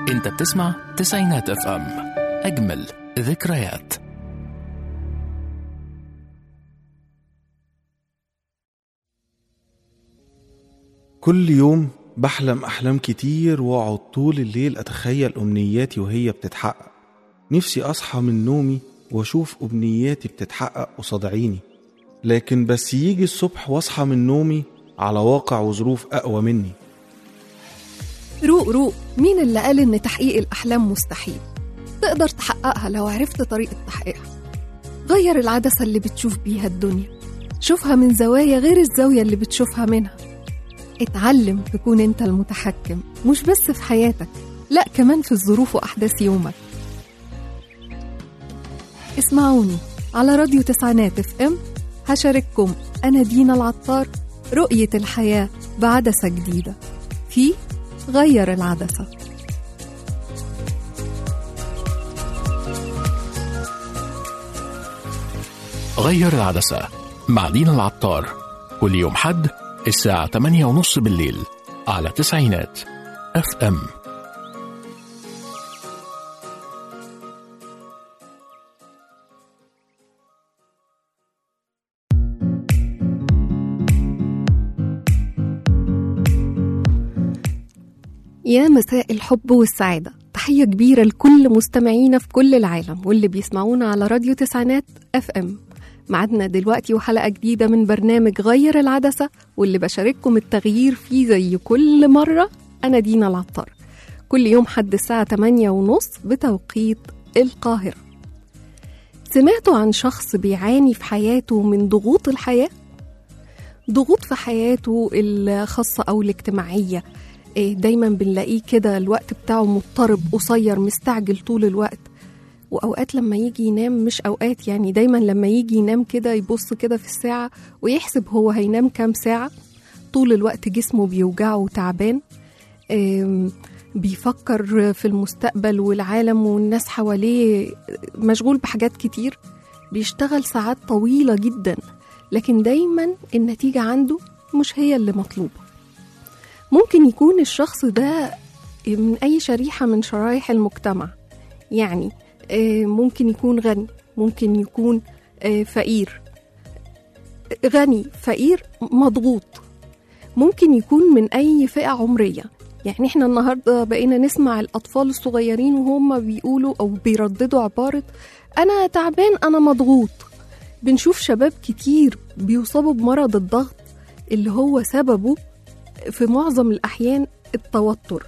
انت بتسمع تسعينات اف ام اجمل ذكريات كل يوم بحلم أحلام كتير وأقعد طول الليل أتخيل أمنياتي وهي بتتحقق نفسي أصحى من نومي وأشوف أمنياتي بتتحقق قصاد عيني لكن بس يجي الصبح وأصحى من نومي على واقع وظروف أقوى مني روق روق مين اللي قال إن تحقيق الأحلام مستحيل؟ تقدر تحققها لو عرفت طريقة تحقيقها غير العدسة اللي بتشوف بيها الدنيا شوفها من زوايا غير الزاوية اللي بتشوفها منها اتعلم تكون انت المتحكم مش بس في حياتك لا كمان في الظروف وأحداث يومك اسمعوني على راديو تسعينات اف ام هشارككم أنا دينا العطار رؤية الحياة بعدسة جديدة في غير العدسة غير العدسة مع دينا العطار كل يوم حد الساعة 8 ونص بالليل على تسعينات اف ام يا مساء الحب والسعادة تحية كبيرة لكل مستمعينا في كل العالم واللي بيسمعونا على راديو تسعينات اف ام معادنا دلوقتي وحلقة جديدة من برنامج غير العدسة واللي بشارككم التغيير فيه زي كل مرة أنا دينا العطار كل يوم حد الساعة 8 ونص بتوقيت القاهرة سمعتوا عن شخص بيعاني في حياته من ضغوط الحياة؟ ضغوط في حياته الخاصة أو الاجتماعية إيه، دايما بنلاقيه كده الوقت بتاعه مضطرب قصير مستعجل طول الوقت واوقات لما يجي ينام مش اوقات يعني دايما لما يجي ينام كده يبص كده في الساعه ويحسب هو هينام كام ساعه طول الوقت جسمه بيوجعه وتعبان آم، بيفكر في المستقبل والعالم والناس حواليه مشغول بحاجات كتير بيشتغل ساعات طويله جدا لكن دايما النتيجه عنده مش هي اللي مطلوبه ممكن يكون الشخص ده من أي شريحة من شرايح المجتمع يعني آه، ممكن يكون غني ممكن يكون آه، فقير غني فقير مضغوط ممكن يكون من أي فئة عمرية يعني احنا النهاردة بقينا نسمع الأطفال الصغيرين وهم بيقولوا أو بيرددوا عبارة أنا تعبان أنا مضغوط بنشوف شباب كتير بيصابوا بمرض الضغط اللي هو سببه في معظم الأحيان التوتر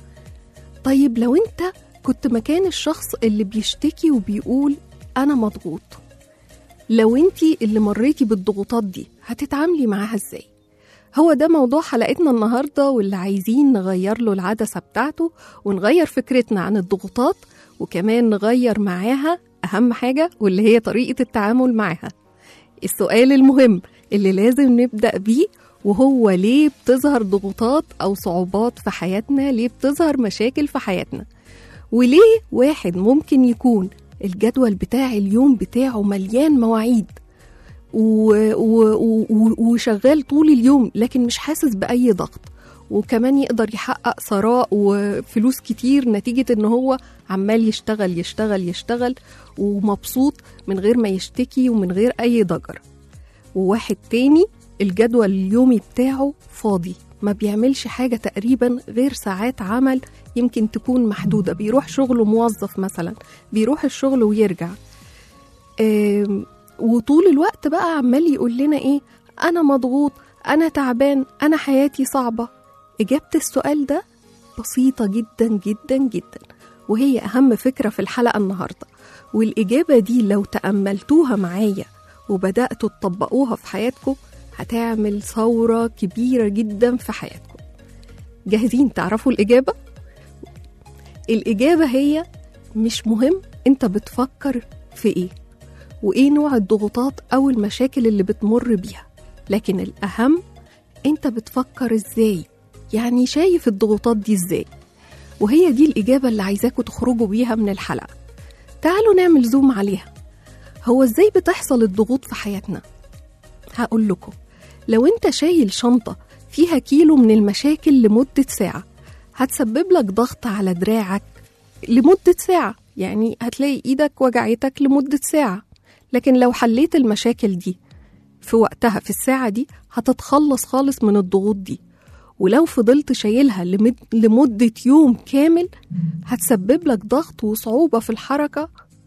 طيب لو انت كنت مكان الشخص اللي بيشتكي وبيقول أنا مضغوط لو انت اللي مريتي بالضغوطات دي هتتعاملي معاها ازاي هو ده موضوع حلقتنا النهاردة واللي عايزين نغير له العدسة بتاعته ونغير فكرتنا عن الضغوطات وكمان نغير معاها أهم حاجة واللي هي طريقة التعامل معاها السؤال المهم اللي لازم نبدأ بيه وهو ليه بتظهر ضغوطات أو صعوبات في حياتنا ليه بتظهر مشاكل في حياتنا وليه واحد ممكن يكون الجدول بتاع اليوم بتاعه مليان مواعيد و... و... و... وشغال طول اليوم لكن مش حاسس بأي ضغط وكمان يقدر يحقق ثراء وفلوس كتير نتيجة ان هو عمال يشتغل يشتغل يشتغل ومبسوط من غير ما يشتكي ومن غير اي ضجر وواحد تاني الجدول اليومي بتاعه فاضي ما بيعملش حاجة تقريبا غير ساعات عمل يمكن تكون محدودة بيروح شغله موظف مثلا بيروح الشغل ويرجع آم، وطول الوقت بقى عمال يقول لنا ايه انا مضغوط انا تعبان انا حياتي صعبة اجابة السؤال ده بسيطة جدا جدا جدا وهي اهم فكرة في الحلقة النهاردة والاجابة دي لو تأملتوها معايا وبدأتوا تطبقوها في حياتكم هتعمل ثورة كبيرة جدا في حياتكم جاهزين تعرفوا الإجابة؟ الإجابة هي مش مهم أنت بتفكر في إيه وإيه نوع الضغوطات أو المشاكل اللي بتمر بيها لكن الأهم أنت بتفكر إزاي يعني شايف الضغوطات دي إزاي وهي دي الإجابة اللي عايزاكم تخرجوا بيها من الحلقة تعالوا نعمل زوم عليها هو إزاي بتحصل الضغوط في حياتنا هقول لكم لو انت شايل شنطة فيها كيلو من المشاكل لمدة ساعة هتسبب لك ضغط على دراعك لمدة ساعة يعني هتلاقي إيدك وجعتك لمدة ساعة لكن لو حليت المشاكل دي في وقتها في الساعة دي هتتخلص خالص من الضغوط دي ولو فضلت شايلها لمد- لمدة يوم كامل هتسبب لك ضغط وصعوبة في الحركة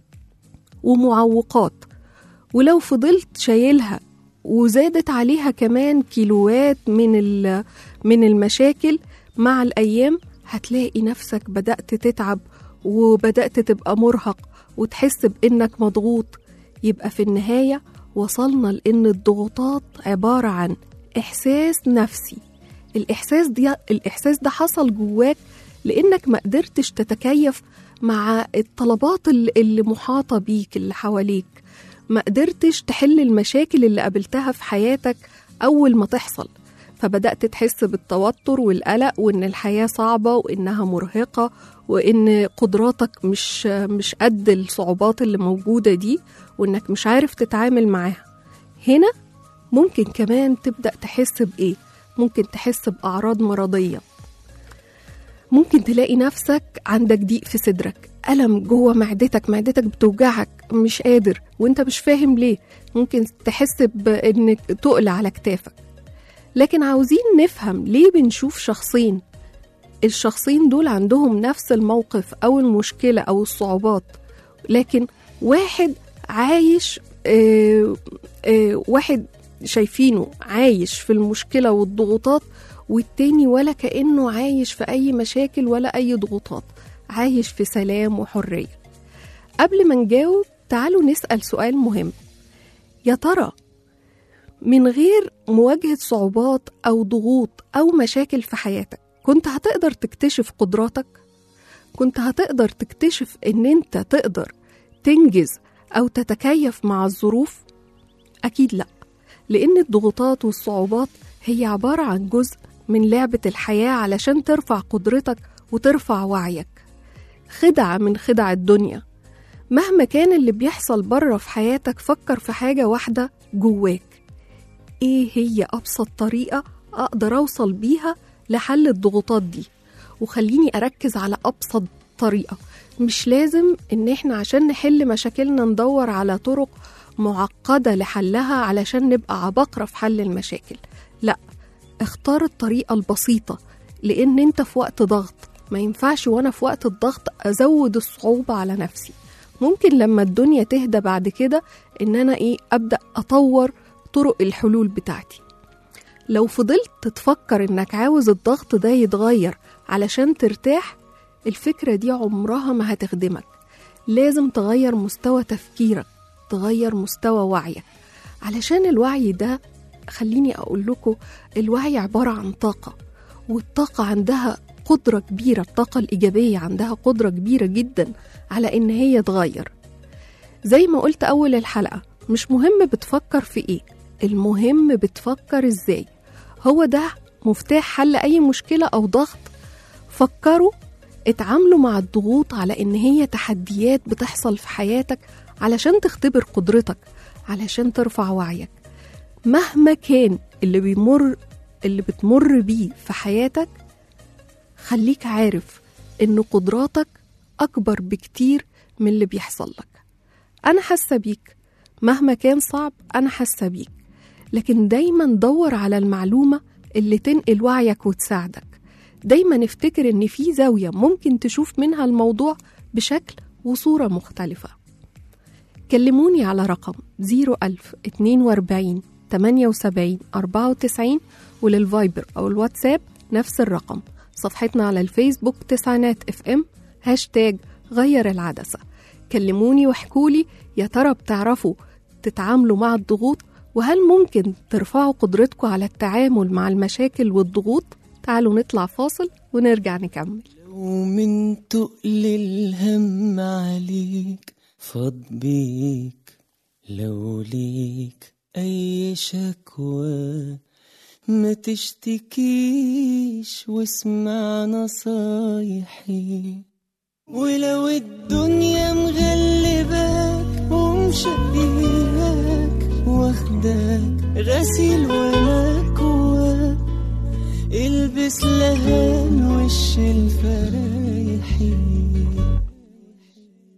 ومعوقات ولو فضلت شايلها وزادت عليها كمان كيلوات من ال- من المشاكل مع الأيام هتلاقي نفسك بدأت تتعب وبدأت تبقى مرهق وتحس بإنك مضغوط يبقى في النهاية وصلنا لإن الضغوطات عبارة عن إحساس نفسي الإحساس ده الإحساس ده حصل جواك لأنك ما قدرتش تتكيف مع الطلبات اللي اللي محاطة بيك اللي حواليك ما قدرتش تحل المشاكل اللي قابلتها في حياتك أول ما تحصل فبدأت تحس بالتوتر والقلق وإن الحياة صعبة وإنها مرهقة وإن قدراتك مش مش قد الصعوبات اللي موجودة دي وإنك مش عارف تتعامل معاها هنا ممكن كمان تبدأ تحس بإيه؟ ممكن تحس بأعراض مرضية ممكن تلاقي نفسك عندك ضيق في صدرك ألم جوه معدتك معدتك بتوجعك مش قادر وانت مش فاهم ليه ممكن تحس بانك تقل على كتافك لكن عاوزين نفهم ليه بنشوف شخصين الشخصين دول عندهم نفس الموقف أو المشكلة أو الصعوبات لكن واحد عايش آه آه واحد شايفينه عايش في المشكلة والضغوطات والتاني ولا كأنه عايش في أي مشاكل ولا أي ضغوطات عايش في سلام وحرية قبل ما نجاوب تعالوا نسأل سؤال مهم يا ترى من غير مواجهة صعوبات أو ضغوط أو مشاكل في حياتك كنت هتقدر تكتشف قدراتك؟ كنت هتقدر تكتشف إن أنت تقدر تنجز أو تتكيف مع الظروف؟ أكيد لأ لأن الضغوطات والصعوبات هي عبارة عن جزء من لعبة الحياة علشان ترفع قدرتك وترفع وعيك خدعة من خدع الدنيا مهما كان اللي بيحصل بره في حياتك فكر في حاجة واحدة جواك ايه هي أبسط طريقة أقدر أوصل بيها لحل الضغوطات دي وخليني أركز على أبسط طريقة مش لازم إن إحنا عشان نحل مشاكلنا ندور على طرق معقدة لحلها علشان نبقى عباقرة في حل المشاكل لا اختار الطريقة البسيطة لأن أنت في وقت ضغط ما ينفعش وأنا في وقت الضغط أزود الصعوبة على نفسي ممكن لما الدنيا تهدى بعد كده إن أنا إيه أبدأ أطور طرق الحلول بتاعتي لو فضلت تفكر إنك عاوز الضغط ده يتغير علشان ترتاح الفكرة دي عمرها ما هتخدمك لازم تغير مستوى تفكيرك تغير مستوى وعيك علشان الوعي ده خليني أقول لكم الوعي عبارة عن طاقة والطاقة عندها قدرة كبيرة الطاقة الإيجابية عندها قدرة كبيرة جدا على إن هي تغير زي ما قلت أول الحلقة مش مهم بتفكر في إيه المهم بتفكر إزاي هو ده مفتاح حل أي مشكلة أو ضغط فكروا اتعاملوا مع الضغوط على إن هي تحديات بتحصل في حياتك علشان تختبر قدرتك علشان ترفع وعيك مهما كان اللي بيمر اللي بتمر بيه في حياتك خليك عارف إن قدراتك أكبر بكتير من اللي بيحصل لك أنا حاسة بيك مهما كان صعب أنا حاسة بيك لكن دايما دور على المعلومة اللي تنقل وعيك وتساعدك دايما افتكر إن في زاوية ممكن تشوف منها الموضوع بشكل وصورة مختلفة كلموني على رقم 01042 78 94 وللفايبر أو الواتساب نفس الرقم صفحتنا على الفيسبوك تسعينات اف ام هاشتاج غير العدسة كلموني واحكولي يا ترى بتعرفوا تتعاملوا مع الضغوط وهل ممكن ترفعوا قدرتكم على التعامل مع المشاكل والضغوط تعالوا نطلع فاصل ونرجع نكمل لو من تقل الهم عليك فاض بيك لو ليك أي شكوى ما تشتكيش واسمع نصايحي ولو الدنيا مغلباك ومشقياك واخداك غسيل ومكواك البس لهان وش الفرايحي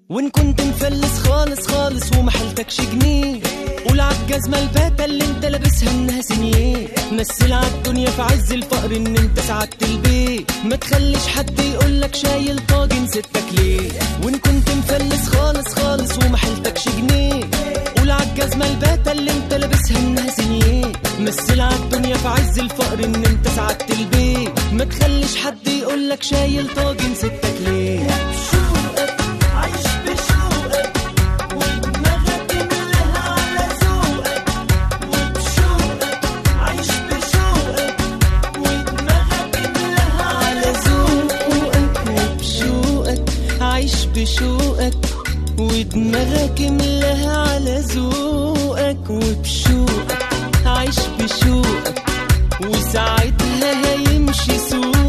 وان كنت مفلس خالص خالص ومحلتكش جنيه قول عالجزمة الباتة اللي انت لابسها انها سنيه مثل عالدنيا في عز الفقر ان انت سعدت البيت ما تخليش حد يقولك شايل طاجن ستك ليه وان كنت مفلس خالص خالص ومحلتكش جنيه قول عالجزمة الباتة اللي انت لابسها انها سنيه مثل عالدنيا في عز الفقر ان انت سعدت البيت ما تخليش حد يقولك شايل طاجن ستك ليه شوقك عايش بشوقك ودماغك ملها على ذوقك وبشوقك عايش بشوقك ودماغك ملها على ذوقك وبشوقك عايش بشوقك ودماغك ملها على ذوقك وبشوقك عايش بشوقك وساعتها هيمشي سوقك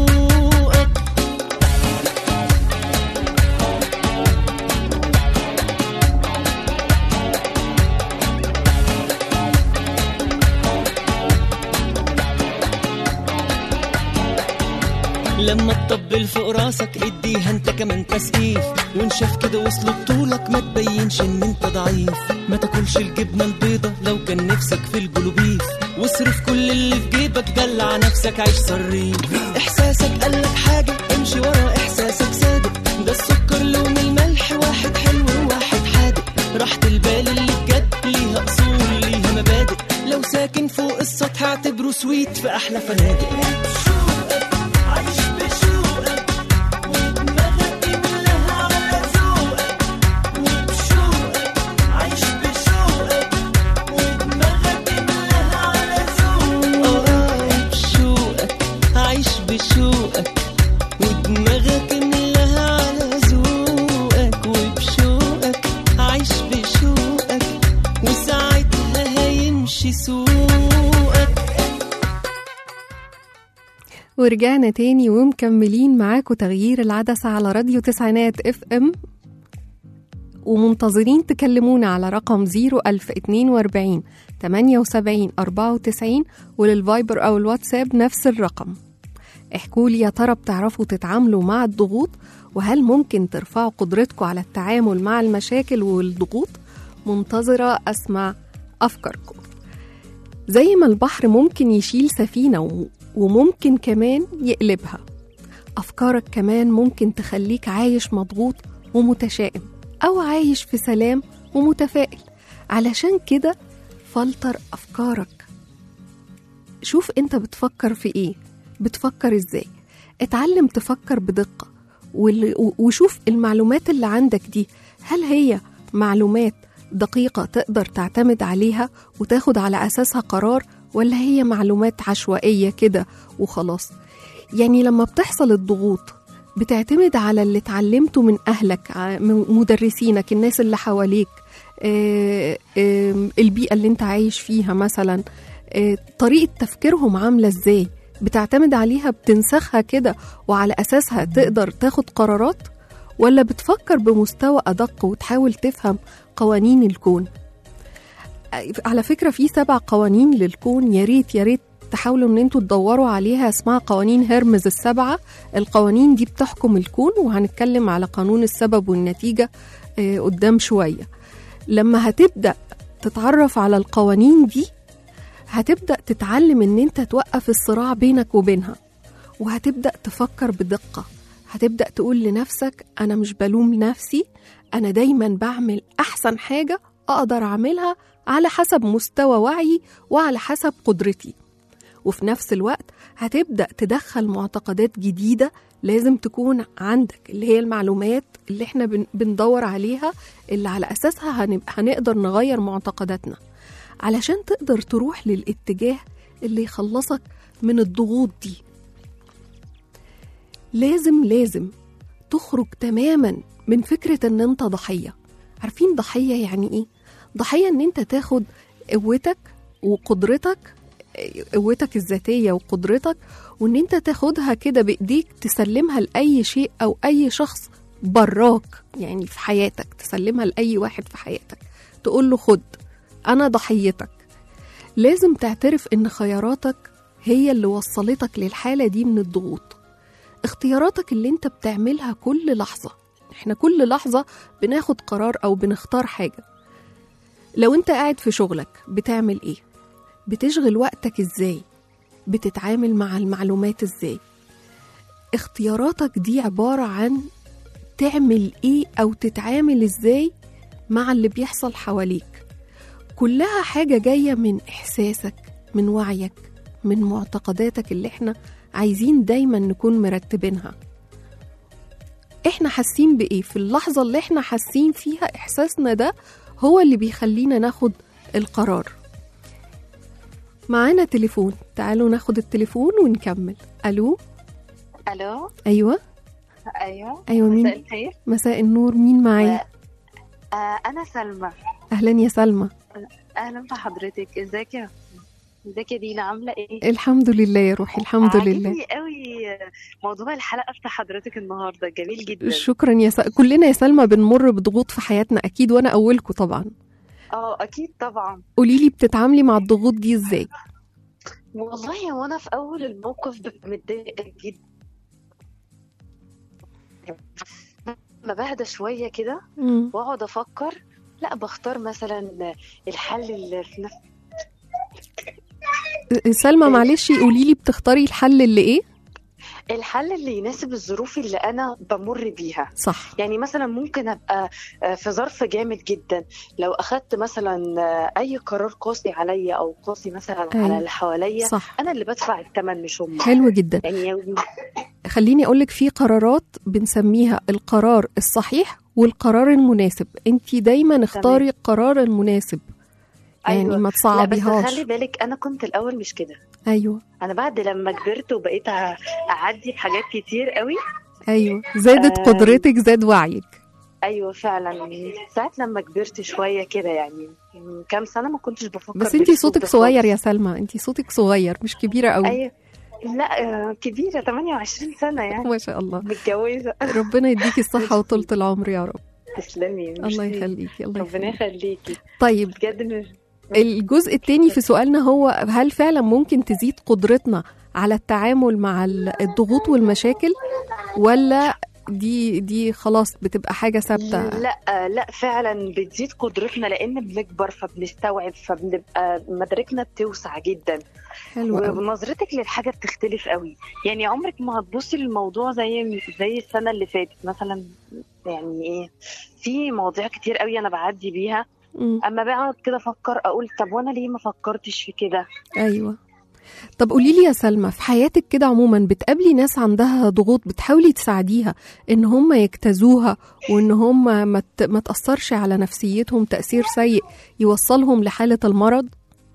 لما تطبل فوق راسك اديها انت كمان تسقيف وان شاف كده وصل بطولك ما تبينش ان انت ضعيف ما تاكلش الجبنه البيضه لو كان نفسك في الجلوبيف واصرف كل اللي في جيبك دلع نفسك عيش صريف احساسك قالك حاجه امشي ورا احساسك صادق ده السكر لون الملح واحد حلو وواحد حادق راحة البال اللي بجد ليها اصول ليها مبادئ لو ساكن فوق السطح اعتبره سويت في احلى فنادق عايش بشوقك ودماغك ملها على ذوقك وبشوقك عايش بشوقك ودماغك ملها على ذوقك اه بشوقك عايش بشوقك ودماغك ملها على ذوقك وبشوقك عايش بشوقك وساعتها هيمشي سوقك ورجعنا تاني ومكملين معاكم تغيير العدسة على راديو تسعينات اف ام ومنتظرين تكلمونا على رقم 01042 78 94 وللفايبر أو الواتساب نفس الرقم احكوا لي يا ترى بتعرفوا تتعاملوا مع الضغوط وهل ممكن ترفعوا قدرتكم على التعامل مع المشاكل والضغوط منتظرة أسمع أفكاركم زي ما البحر ممكن يشيل سفينة و- وممكن كمان يقلبها أفكارك كمان ممكن تخليك عايش مضغوط ومتشائم أو عايش في سلام ومتفائل علشان كده فلتر أفكارك شوف أنت بتفكر في إيه بتفكر إزاي اتعلم تفكر بدقة وال- و- وشوف المعلومات اللي عندك دي هل هي معلومات دقيقة تقدر تعتمد عليها وتاخد على أساسها قرار ولا هي معلومات عشوائية كده وخلاص يعني لما بتحصل الضغوط بتعتمد على اللي اتعلمته من أهلك ع- من مدرسينك الناس اللي حواليك آه، آم، البيئة اللي انت عايش فيها مثلا آه، طريقة تفكيرهم عاملة ازاي بتعتمد عليها بتنسخها كده وعلى أساسها تقدر تاخد قرارات ولا بتفكر بمستوى أدق وتحاول تفهم قوانين الكون على فكرة في سبع قوانين للكون يا ريت يا ريت تحاولوا ان انتوا تدوروا عليها اسمها قوانين هرمز السبعة القوانين دي بتحكم الكون وهنتكلم على قانون السبب والنتيجة آه، قدام شوية لما هتبدأ تتعرف على القوانين دي هتبدأ تتعلم ان انت توقف الصراع بينك وبينها وهتبدأ تفكر بدقة هتبدأ تقول لنفسك أنا مش بلوم نفسي أنا دايما بعمل أحسن حاجة أقدر أعملها على حسب مستوى وعيي وعلى حسب قدرتي وفي نفس الوقت هتبدأ تدخل معتقدات جديدة لازم تكون عندك اللي هي المعلومات اللي احنا بن- بندور عليها اللي على أساسها هنب- هنقدر نغير معتقداتنا علشان تقدر تروح للاتجاه اللي يخلصك من الضغوط دي لازم لازم تخرج تماما من فكرة ان انت ضحية عارفين ضحية يعني ايه؟ ضحية ان انت تاخد قوتك وقدرتك قوتك الذاتية وقدرتك وان انت تاخدها كده بايديك تسلمها لأي شيء او اي شخص براك يعني في حياتك تسلمها لأي واحد في حياتك تقول له خد انا ضحيتك لازم تعترف ان خياراتك هي اللي وصلتك للحالة دي من الضغوط اختياراتك اللي انت بتعملها كل لحظة احنا كل لحظة بناخد قرار أو بنختار حاجة لو انت قاعد في شغلك بتعمل ايه بتشغل وقتك ازاي بتتعامل مع المعلومات ازاي اختياراتك دي عبارة عن تعمل ايه او تتعامل ازاي مع اللي بيحصل حواليك كلها حاجة جاية من احساسك من وعيك من معتقداتك اللي احنا عايزين دايما نكون مرتبينها احنا حاسين بايه في اللحظة اللي احنا حاسين فيها احساسنا ده هو اللي بيخلينا ناخد القرار معانا تليفون تعالوا ناخد التليفون ونكمل الو الو ايوه ايوه ايوه مساء مين الخير مساء النور مين معايا آه انا سلمى اهلا يا سلمى اهلا بحضرتك ازيك يا ازيك يا دينا عامله ايه الحمد لله يا روحي الحمد لله عاجبني قوي موضوع الحلقه بتاع حضرتك النهارده جميل جدا شكرا يا س... كلنا يا سلمى بنمر بضغوط في حياتنا اكيد وانا اولكم طبعا اه اكيد طبعا قولي لي بتتعاملي مع الضغوط دي ازاي والله وانا في اول الموقف ببقى متضايقه جدا لما بهدى شويه كده مم. واقعد افكر لا بختار مثلا الحل اللي في نفس سلمى معلش قولي لي بتختاري الحل اللي ايه الحل اللي يناسب الظروف اللي انا بمر بيها صح يعني مثلا ممكن ابقى آه، في ظرف جامد جدا لو اخدت مثلا آه، اي قرار قاسي عليا او قاسي مثلا أيوة. على اللي حواليا صح انا اللي بدفع الثمن مش هم حلو جدا يعني خليني اقولك في قرارات بنسميها القرار الصحيح والقرار المناسب انت دايما اختاري القرار المناسب يعني أيوة. ما لا بس تصعبيهاش خلي بالك انا كنت الاول مش كده ايوه انا بعد لما كبرت وبقيت أ- اعدي بحاجات كتير قوي ايوه زادت آه. قدرتك زاد وعيك ايوه فعلا ساعه لما كبرت شويه كده يعني من كام سنه ما كنتش بفكر بس انت بالأسلوب صوتك ده صغير يا خالص. سلمى انت صوتك صغير مش كبيره قوي ايوه لا آه، كبيره 28 سنه يعني ما شاء الله متجوزه ربنا يديكي الصحه وطولة العمر يا رب تسلمي الله ميرسي. يخليكي الله ربنا يخليكي يخليكي طيب بجد مش الجزء التاني في سؤالنا هو هل فعلا ممكن تزيد قدرتنا على التعامل مع ال- الضغوط والمشاكل ولا دي دي خلاص بتبقى حاجة ثابتة لا لا فعلا بتزيد قدرتنا لان بنكبر فبنستوعب فبنبقى مداركنا بتوسع جدا حلو قوي ونظرتك للحاجه بتختلف قوي يعني عمرك ما هتبصي للموضوع زي زي السنه اللي فاتت مثلا يعني ايه في مواضيع كتير قوي انا بعدي بيها مم. اما بقعد كده افكر اقول طب وانا ليه ما فكرتش في كده ايوه طب قولي لي يا سلمى في حياتك كده عموما بتقابلي ناس عندها ضغوط بتحاولي تساعديها ان هم يجتازوها وان هم ما ت- ما تاثرش على نفسيتهم تاثير سيء يوصلهم لحاله المرض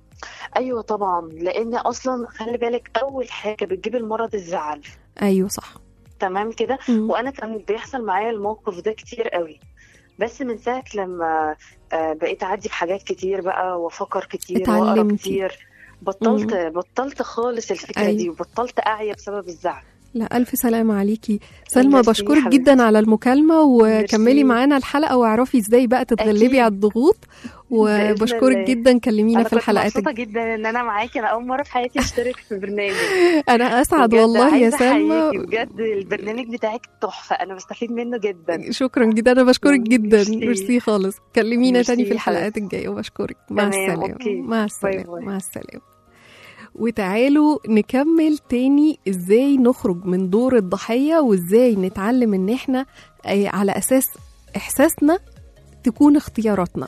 ايوه طبعا لان اصلا خلي بالك اول حاجه بتجيب المرض الزعل ايوه صح تمام كده مم. وانا كان بيحصل معايا الموقف ده كتير قوي بس من ساعه لما آه، بقيت اعدي بحاجات كتير بقى وافكر كتير واقرا اتعلمتي. كتير بطلت بطلت خالص الفكره أيوة. دي وبطلت اعيا بسبب الزعل لا ألف سلامة عليكي سلمى ميرسي بشكرك حبيبتي. جدا على المكالمة وكملي ميرسي. معانا الحلقة واعرفي ازاي بقى تتغلبي أكيد. على الضغوط وبشكرك الله. جدا كلمينا انا في كنت الحلقات مبسوطه جدا ان انا معاكي انا اول مره في حياتي اشترك في برنامج انا اسعد بجد والله يا عايزة سلمى أحييكي بجد البرنامج بتاعك تحفه انا بستفيد منه جدا شكرا جدا انا بشكرك جدا ميرسي. ميرسي خالص كلمينا ميرسي تاني في يا الحلقات حبيبتي. الجايه وبشكرك مع تمام، السلامه أوكي. مع باي السلامه باي. مع السلامه وتعالوا نكمل تاني ازاي نخرج من دور الضحيه وازاي نتعلم ان احنا آه، على اساس احساسنا تكون اختياراتنا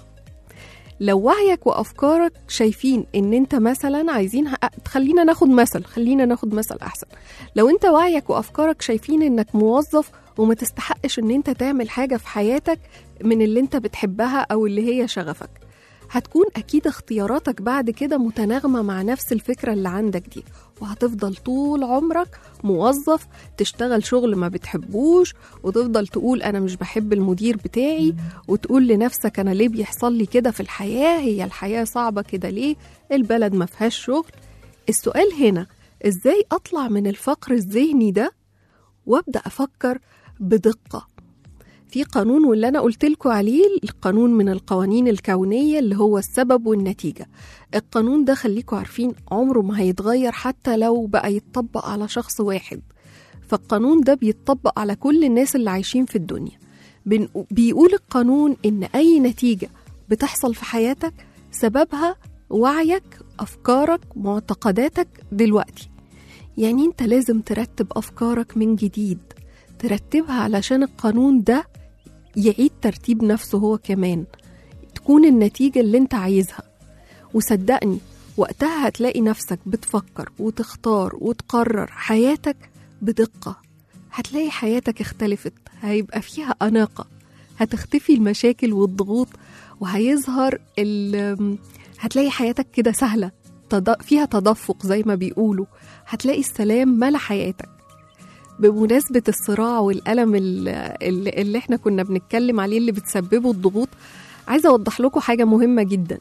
لو وعيك وافكارك شايفين ان انت مثلا عايزين خلينا ناخد مثل خلينا ناخد مثل احسن لو انت وعيك وافكارك شايفين انك موظف وما تستحقش ان انت تعمل حاجه في حياتك من اللي انت بتحبها او اللي هي شغفك هتكون اكيد اختياراتك بعد كده متناغمه مع نفس الفكره اللي عندك دي وهتفضل طول عمرك موظف تشتغل شغل ما بتحبوش وتفضل تقول انا مش بحب المدير بتاعي وتقول لنفسك انا ليه بيحصل لي كده في الحياه هي الحياه صعبه كده ليه البلد ما فيهاش شغل السؤال هنا ازاي اطلع من الفقر الذهني ده وابدا افكر بدقه في قانون واللي انا قلت لكم عليه القانون من القوانين الكونيه اللي هو السبب والنتيجه القانون ده خليكم عارفين عمره ما هيتغير حتى لو بقى يتطبق على شخص واحد فالقانون ده بيتطبق على كل الناس اللي عايشين في الدنيا بن- بيقول القانون إن أي نتيجة بتحصل في حياتك سببها وعيك أفكارك معتقداتك دلوقتي يعني أنت لازم ترتب أفكارك من جديد ترتبها علشان القانون ده يعيد ترتيب نفسه هو كمان تكون النتيجة اللي انت عايزها وصدقني وقتها هتلاقي نفسك بتفكر وتختار وتقرر حياتك بدقة هتلاقي حياتك اختلفت هيبقى فيها أناقة هتختفي المشاكل والضغوط وهيظهر ال- هتلاقي حياتك كده سهلة تض- فيها تدفق زي ما بيقولوا هتلاقي السلام ملا حياتك بمناسبة الصراع والألم ال- ال- اللي احنا كنا بنتكلم عليه اللي بتسببه الضغوط عايزة أوضح لكم حاجة مهمة جدا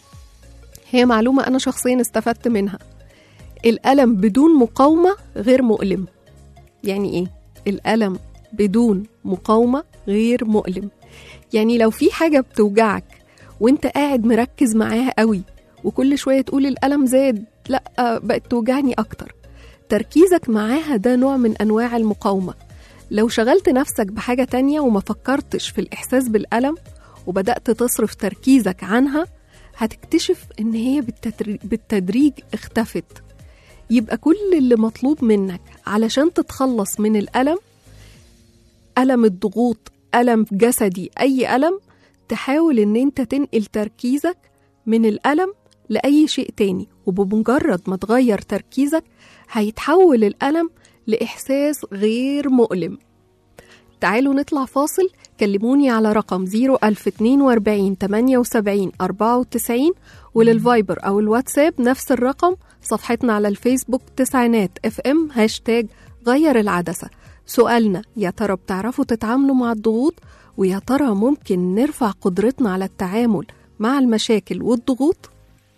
هي معلومة أنا شخصيا استفدت منها الألم بدون مقاومة غير مؤلم يعني إيه؟ الألم بدون مقاومة غير مؤلم يعني لو في حاجة بتوجعك وانت قاعد مركز معاها قوي وكل شوية تقول الألم زاد لا بقت توجعني أكتر تركيزك معاها ده نوع من أنواع المقاومة لو شغلت نفسك بحاجة تانية وما فكرتش في الإحساس بالألم وبدأت تصرف تركيزك عنها هتكتشف إن هي بالتدري- بالتدريج اختفت يبقى كل اللي مطلوب منك علشان تتخلص من الألم ألم الضغوط ألم جسدي أي ألم تحاول إن أنت تنقل تركيزك من الألم لأي شيء تاني وبمجرد ما تغير تركيزك هيتحول الألم لإحساس غير مؤلم تعالوا نطلع فاصل كلموني على رقم 01042 78 94 وللفايبر أو الواتساب نفس الرقم صفحتنا على الفيسبوك تسعينات اف ام هاشتاج غير العدسة سؤالنا يا ترى بتعرفوا تتعاملوا مع الضغوط ويا ترى ممكن نرفع قدرتنا على التعامل مع المشاكل والضغوط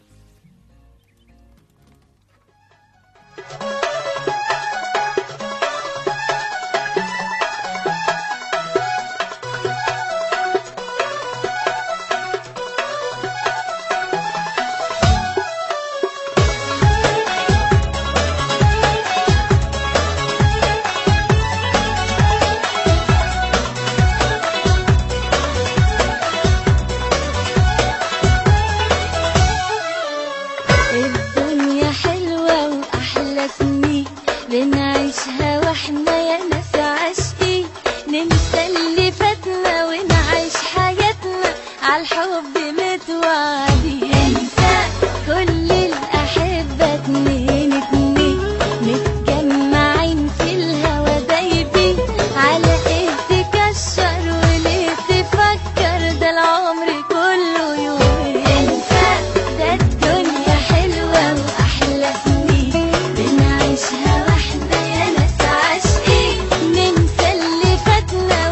الدنيا حلوة وأحلى سنين بنعيشها واحنا يا ناس عاشقين ننسى اللي فاتنا ونعيش حياتنا عالحب متوعدين انسى كل الأحبة اتنين اتنين متجمعين في الهوا دايبين على ايه تكشر وليه تفكر ده العمر كله يومين انسى ده الدنيا حلوة وأحلى سنين بنعيشها واحنا يا ناس عاشقين ننسى اللي فاتنا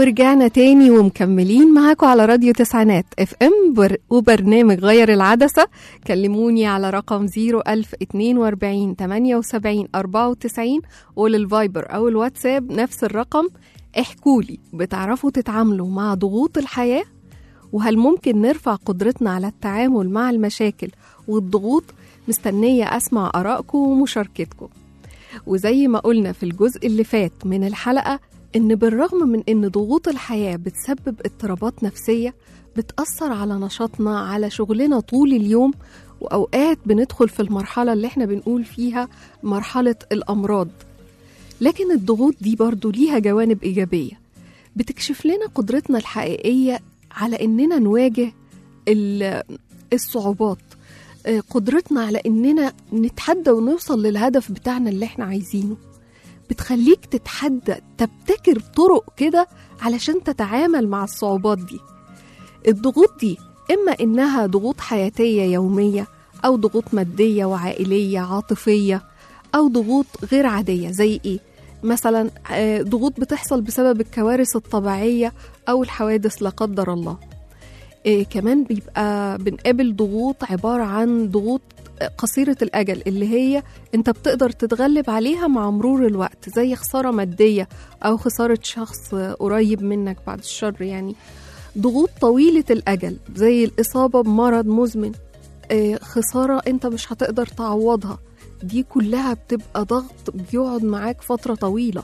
ورجعنا تاني ومكملين معاكم على راديو تسعينات اف ام بر وبرنامج غير العدسة كلموني على رقم 01042 78 94 وللفايبر أو الواتساب نفس الرقم احكولي بتعرفوا تتعاملوا مع ضغوط الحياة وهل ممكن نرفع قدرتنا على التعامل مع المشاكل والضغوط مستنية أسمع آرائكم ومشاركتكم وزي ما قلنا في الجزء اللي فات من الحلقة إن بالرغم من إن ضغوط الحياة بتسبب اضطرابات نفسية بتأثر على نشاطنا على شغلنا طول اليوم وأوقات بندخل في المرحلة اللي احنا بنقول فيها مرحلة الأمراض لكن الضغوط دي برضو ليها جوانب إيجابية بتكشف لنا قدرتنا الحقيقية على إننا نواجه ال- الصعوبات آه، قدرتنا على إننا نتحدى ونوصل للهدف بتاعنا اللي احنا عايزينه بتخليك تتحدى تبتكر طرق كده علشان تتعامل مع الصعوبات دي الضغوط دي إما إنها ضغوط حياتية يومية أو ضغوط مادية وعائلية عاطفية أو ضغوط غير عادية زي إيه؟ مثلا آه، ضغوط بتحصل بسبب الكوارث الطبيعية أو الحوادث لا قدر الله إيه كمان بيبقى بنقابل ضغوط عبارة عن ضغوط قصيرة الأجل اللي هي أنت بتقدر تتغلب عليها مع مرور الوقت زي خسارة مادية أو خسارة شخص قريب منك بعد الشر يعني ضغوط طويلة الأجل زي الإصابة بمرض مزمن إيه خسارة أنت مش هتقدر تعوضها دي كلها بتبقى ضغط بيقعد معاك فترة طويلة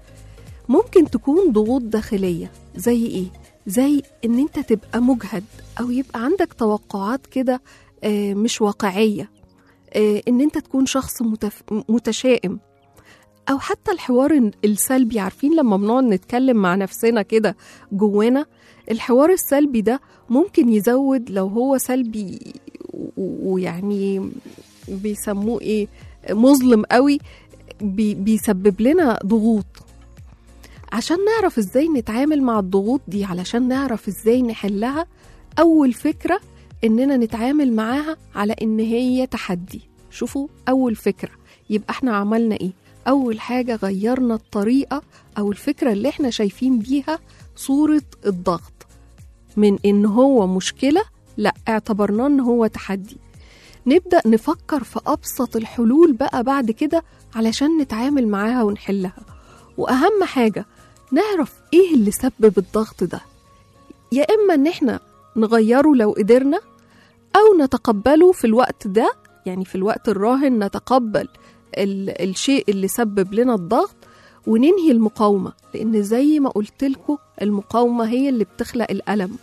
ممكن تكون ضغوط داخلية زي إيه؟ زي إن أنت تبقى مجهد أو يبقى عندك توقعات كده آه، مش واقعية آه، إن أنت تكون شخص متف... متشائم أو حتى الحوار السلبي عارفين لما بنقعد نتكلم مع نفسنا كده جوانا الحوار السلبي ده ممكن يزود لو هو سلبي و- ويعني بيسموه ايه مظلم قوي بي بيسبب لنا ضغوط عشان نعرف ازاي نتعامل مع الضغوط دي علشان نعرف ازاي نحلها اول فكرة اننا نتعامل معاها على ان هي تحدي شوفوا اول فكرة يبقى احنا عملنا ايه اول حاجة غيرنا الطريقة او الفكرة اللي احنا شايفين بيها صورة الضغط من ان هو مشكلة لا اعتبرناه ان هو تحدي نبدأ نفكر في أبسط الحلول بقى بعد كده علشان نتعامل معاها ونحلها وأهم حاجة نعرف إيه اللي سبب الضغط ده يا إما إن إحنا نغيره لو قدرنا أو نتقبله في الوقت ده يعني في الوقت الراهن نتقبل ال- الشيء اللي سبب لنا الضغط وننهي المقاومة لأن زي ما قلت لكم المقاومة هي اللي بتخلق الألم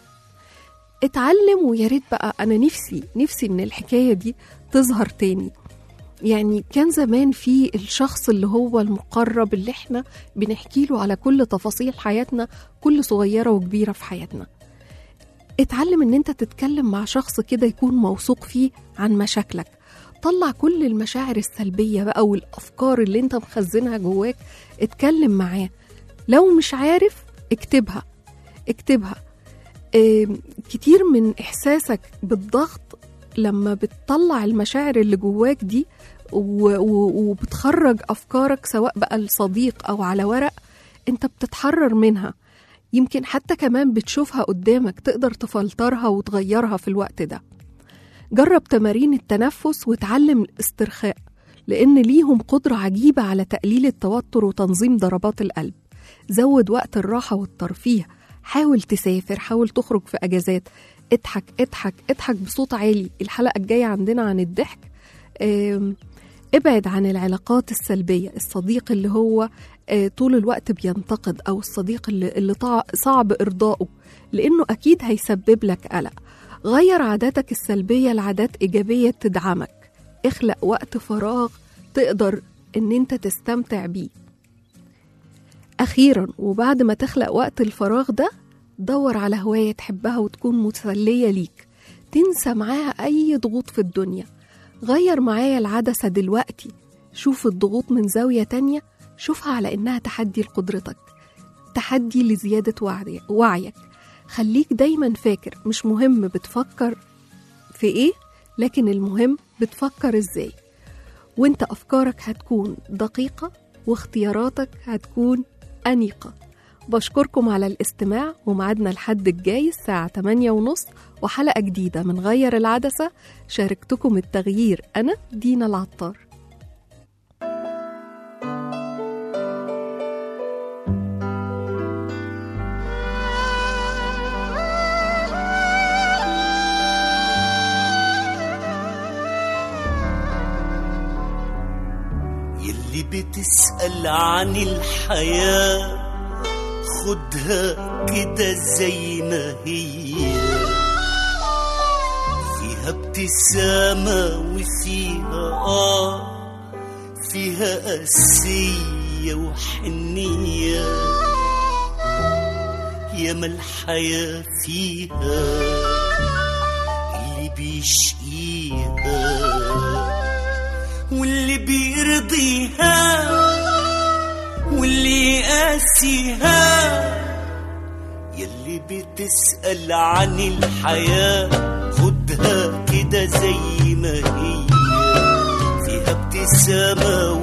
اتعلم ويا ريت بقى انا نفسي نفسي ان الحكايه دي تظهر تاني يعني كان زمان في الشخص اللي هو المقرب اللي احنا بنحكي له على كل تفاصيل حياتنا كل صغيره وكبيره في حياتنا اتعلم ان انت تتكلم مع شخص كده يكون موثوق فيه عن مشاكلك طلع كل المشاعر السلبيه بقى والافكار اللي انت مخزنها جواك اتكلم معاه لو مش عارف اكتبها اكتبها آم، كتير من إحساسك بالضغط لما بتطلع المشاعر اللي جواك دي و- و- وبتخرج أفكارك سواء بقى لصديق أو على ورق أنت بتتحرر منها يمكن حتى كمان بتشوفها قدامك تقدر تفلترها وتغيرها في الوقت ده جرب تمارين التنفس وتعلم الاسترخاء لأن ليهم قدرة عجيبة على تقليل التوتر وتنظيم ضربات القلب زود وقت الراحة والترفيه حاول تسافر حاول تخرج في أجازات اضحك اضحك اضحك بصوت عالي الحلقة الجاية عندنا عن الضحك آم، ابعد عن العلاقات السلبية الصديق اللي هو آه، طول الوقت بينتقد أو الصديق اللي, اللي طع- صعب إرضائه لأنه أكيد هيسبب لك قلق غير عاداتك السلبية لعادات إيجابية تدعمك اخلق وقت فراغ تقدر إن أنت تستمتع بيه أخيرا وبعد ما تخلق وقت الفراغ ده دور على هواية تحبها وتكون مسلية ليك تنسى معاها أي ضغوط في الدنيا غير معايا العدسة دلوقتي شوف الضغوط من زاوية تانية شوفها على إنها تحدي لقدرتك تحدي لزيادة وعي- وعيك خليك دايما فاكر مش مهم بتفكر في إيه لكن المهم بتفكر إزاي وانت أفكارك هتكون دقيقة واختياراتك هتكون أنيقة بشكركم على الاستماع ومعادنا الحد الجاي الساعة 8 ونص وحلقة جديدة من غير العدسة شاركتكم التغيير أنا دينا العطار يلي بتسأل عن الحياة خدها كده زي ما هي فيها ابتسامة وفيها آه فيها قاسية وحنية ياما الحياة فيها اللي بيشقيها واللي بيرضيها واللي يقاسيها يلي بتسأل عن الحياة خدها كده زي ما هي فيها ابتسامة